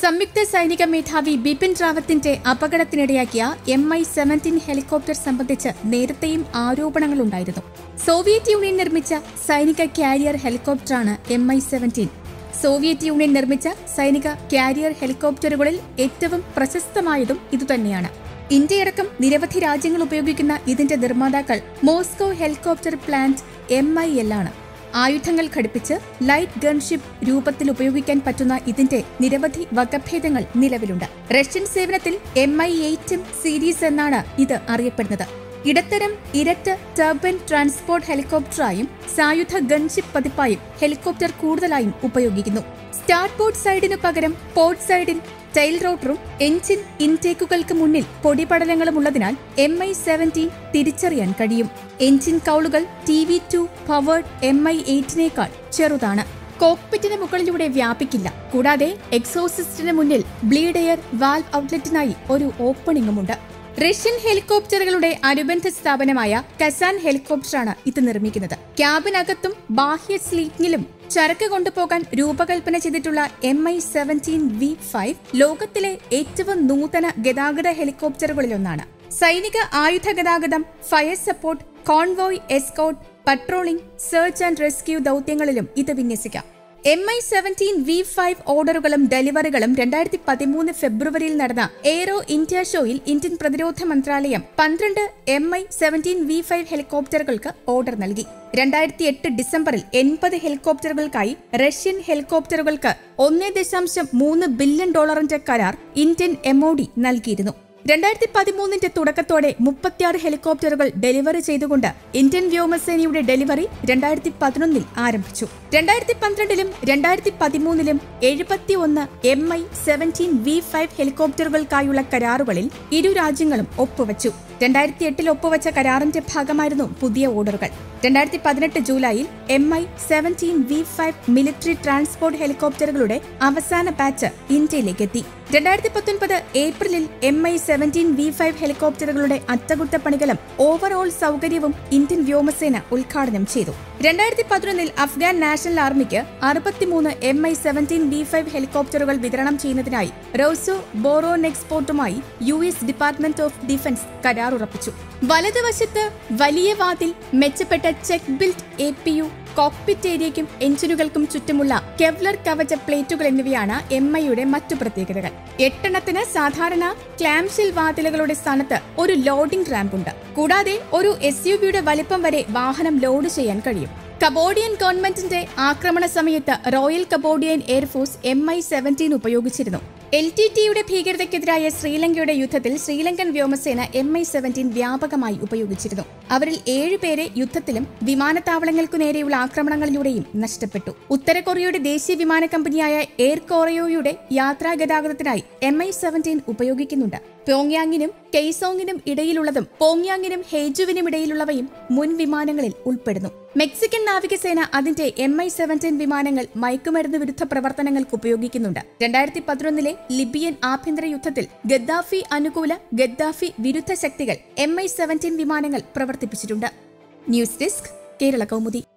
സംയുക്ത സൈനിക മേധാവി ബിപിൻ റാവത്തിന്റെ അപകടത്തിനിടയാക്കിയ എം ഐ സെവന്റീൻ ഹെലികോപ്റ്റർ സംബന്ധിച്ച് നേരത്തെയും ആരോപണങ്ങളുണ്ടായിരുന്നു സോവിയറ്റ് യൂണിയൻ നിർമ്മിച്ച സൈനിക കാരിയർ ഹെലികോപ്റ്ററാണ് M I seventeen Soviet Union നിർമ്മിച്ച സൈനിക കാരിയർ ഹെലികോപ്റ്ററുകളിൽ ഏറ്റവും പ്രശസ്തമായതും ഇതുതന്നെയാണ് ഇന്ത്യയടക്കം നിരവധി രാജ്യങ്ങൾ ഉപയോഗിക്കുന്ന ഇതിന്റെ നിർമ്മാതാക്കൾ Moscow helicopter plant M I L ആണ് ആയുധങ്ങൾ ഘടിപ്പിച്ച് ലൈറ്റ് ഗൺഷിപ്പ് രൂപത്തിൽ ഉപയോഗിക്കാൻ പറ്റുന്ന ഇതിന്റെ നിരവധി വകഭേദങ്ങൾ നിലവിലുണ്ട് റഷ്യൻ സേവനത്തിൽ എം ഐ എയ്റ്റും സീരീസ് എന്നാണ് ഇത് അറിയപ്പെടുന്നത് ഇടത്തരം ഇരട്ട ടർബൻ ട്രാൻസ്പോർട്ട് ഹെലികോപ്റ്ററായും സായുധ ഗൺഷിപ്പ് പതിപ്പായും ഹെലികോപ്റ്റർ കൂടുതലായും ഉപയോഗിക്കുന്നു സ്റ്റാർട്ട് ബോർഡ് സൈഡിനു പകരം പോർട്ട് സൈഡിൽ ടൈൽ റോട്ടറും എഞ്ചിൻ ഇൻടേക്കുകൾക്ക് മുന്നിൽ പൊടിപടലങ്ങളും ഉള്ളതിനാൽ എം ഐ സെവന്റീൻ തിരിച്ചറിയാൻ കഴിയും എഞ്ചിൻ കൗളുകൾ T V two powered M I എയ്റ്റിനേക്കാൾ ചെറുതാണ് കോക്പിറ്റിന് മുകളിലൂടെ വ്യാപിക്കില്ല കൂടാതെ എക്സോസിസ്റ്റിന് മുന്നിൽ ബ്ലീഡ് എയർ വാൽവ് ഔട്ട്ലെറ്റിനായി ഒരു ഓപ്പണിംഗുമുണ്ട് റഷ്യൻ ഹെലികോപ്റ്ററുകളുടെ അനുബന്ധ സ്ഥാപനമായ കസാൻ ഹെലികോപ്റ്ററാണ് ഇത് നിർമ്മിക്കുന്നത് ക്യാബിനകത്തും ബാഹ്യ സ്ലീറ്റിംഗിലും ചരക്ക് കൊണ്ടുപോകാൻ രൂപകൽപ്പന ചെയ്തിട്ടുള്ള M I seventeen V five ലോകത്തിലെ ഏറ്റവും നൂതന ഗതാഗത ഹെലികോപ്റ്ററുകളിലൊന്നാണ് സൈനിക ആയുധ ഗതാഗതം fire support convoy escort patrolling search and rescue ദൌത്യങ്ങളിലും ഇത് വിന്യസിക്കാം M I seventeen V five ഓർഡറുകളും ഡെലിവറികളും രണ്ടായിരത്തി പതിമൂന്ന് ഫെബ്രുവരിയിൽ നടന്ന എയ്റോ ഇന്ത്യ ഷോയിൽ ഇന്ത്യൻ പ്രതിരോധ മന്ത്രാലയം പന്ത്രണ്ട് M I seventeen V five ഹെലികോപ്റ്ററുകൾക്ക് ഓർഡർ നൽകി രണ്ടായിരത്തി എട്ട് ഡിസംബറിൽ എൺപത് ഹെലികോപ്റ്ററുകൾക്കായി റഷ്യൻ ഹെലികോപ്റ്ററുകൾക്ക് ഒന്ന് ദശാംശം മൂന്ന് ബില്യൺ ഡോളറിന്റെ കരാർ ഇന്ത്യൻ എംഒഡി നൽകിയിരുന്നു രണ്ടായിരത്തി പതിമൂന്നിന്റെ തുടക്കത്തോടെ മുപ്പത്തിയാറ് ഹെലികോപ്റ്ററുകൾ ഡെലിവറി ചെയ്തുകൊണ്ട് ഇന്ത്യൻ വ്യോമസേനയുടെ ഡെലിവറി രണ്ടായിരത്തി പതിനൊന്നിൽ ആരംഭിച്ചു രണ്ടായിരത്തി പന്ത്രണ്ടിലും രണ്ടായിരത്തി പതിമൂന്നിലും എഴുപത്തി ഒന്ന് M I seventeen V five ഹെലികോപ്റ്ററുകൾക്കായുള്ള കരാറുകളിൽ ഇരു രാജ്യങ്ങളും ഒപ്പുവച്ചു രണ്ടായിരത്തി എട്ടിൽ ഒപ്പുവച്ച കരാറിന്റെ ഭാഗമായിരുന്നു പുതിയ ഓർഡറുകൾ രണ്ടായിരത്തി പതിനെട്ട് ജൂലൈയിൽ M I seventeen V five military transport ഹെലികോപ്റ്ററുകളുടെ അവസാന ബാച്ച് ഇന്ത്യയിലേക്ക് എത്തി രണ്ടായിരത്തി പത്തൊൻപത് ഏപ്രിലിൽ M I seventeen V five ഹെലികോപ്റ്ററുകളുടെ അറ്റകുറ്റപ്പണികളും ഓവറോൾ സൗകര്യവും ഇന്ത്യൻ വ്യോമസേന ഉദ്ഘാടനം ചെയ്തു രണ്ടായിരത്തി പതിനൊന്നിൽ അഫ്ഗാൻ നാഷണൽ ആർമിക്ക് അറുപത്തിമൂന്ന് M I seventeen V five ഹെലികോപ്റ്ററുകൾ വിതരണം ചെയ്യുന്നതിനായി റോസോ ബോറോൺ എക്സ്പോർട്ടുമായി U S department of defence കരാറുറപ്പിച്ചു വലതുവശത്ത് വലിയ വാതിൽ മെച്ചപ്പെട്ട ചെക്ക് built A P U cockpit ഏരിയയ്ക്കും എഞ്ചിനുകൾക്കും ചുറ്റുമുള്ള കെവ്ലർ കവച പ്ലേറ്റുകൾ എന്നിവയാണ് എം ഐയുടെ മറ്റു പ്രത്യേകതകൾ എട്ടെണ്ണത്തിന് സാധാരണ ക്ലാംഷിൽ വാതിലുകളുടെ സ്ഥാനത്ത് ഒരു ലോഡിംഗ് റാമ്പ് ഉണ്ട് കൂടാതെ ഒരു എസ് യു വിയുടെ വലിപ്പം വരെ വാഹനം ലോഡ് ചെയ്യാൻ കഴിയും കബോഡിയൻ ഗവൺമെന്റിന്റെ ആക്രമണ സമയത്ത് royal Cambodian air force M I seventeen ഉപയോഗിച്ചിരുന്നു എൽ ടി ടിയുടെ ഭീകരതയ്ക്കെതിരായ ശ്രീലങ്കയുടെ യുദ്ധത്തിൽ ശ്രീലങ്കൻ വ്യോമസേന എം ഐ സെവൻറ്റീൻ വ്യാപകമായി ഉപയോഗിച്ചിരുന്നു അവരിൽ ഏഴുപേരെ യുദ്ധത്തിലും വിമാനത്താവളങ്ങൾക്കു നേരെയുള്ള ആക്രമണങ്ങളിലൂടെയും നഷ്ടപ്പെട്ടു ഉത്തര കൊറിയയുടെ ദേശീയ വിമാന കമ്പനിയായ എയർ കൊറിയോയുടെ യാത്രാ ഗതാഗതത്തിനായി എം ഐ സെവൻറ്റീൻ ഉപയോഗിക്കുന്നുണ്ട് പ്യോങ്യാങ്ങിനും കെയ്സോങ്ങിനും ഇടയിലുള്ളതും പോങ്യാങ്ങിനും ഹേജുവിനും ഇടയിലുള്ളവയും മുൻ വിമാനങ്ങളിൽ ഉൾപ്പെടുന്നു മെക്സിക്കൻ നാവികസേന അതിന്റെ എം ഐ സെവൻറ്റീൻ വിമാനങ്ങൾ മയക്കുമരുന്ന് വിരുദ്ധ പ്രവർത്തനങ്ങൾക്ക് ഉപയോഗിക്കുന്നുണ്ട് രണ്ടായിരത്തി പതിനൊന്നിലെ ലിബിയൻ ആഭ്യന്തര യുദ്ധത്തിൽ ഗദ്ദാഫി അനുകൂല ഗദ്ദാഫി വിരുദ്ധ ശക്തികൾ എം ഐ സെവൻറ്റീൻ വിമാനങ്ങൾ പ്രവർത്തിപ്പിച്ചിട്ടുണ്ട് ന്യൂസ് ഡെസ്ക് കേരള കൗമുദി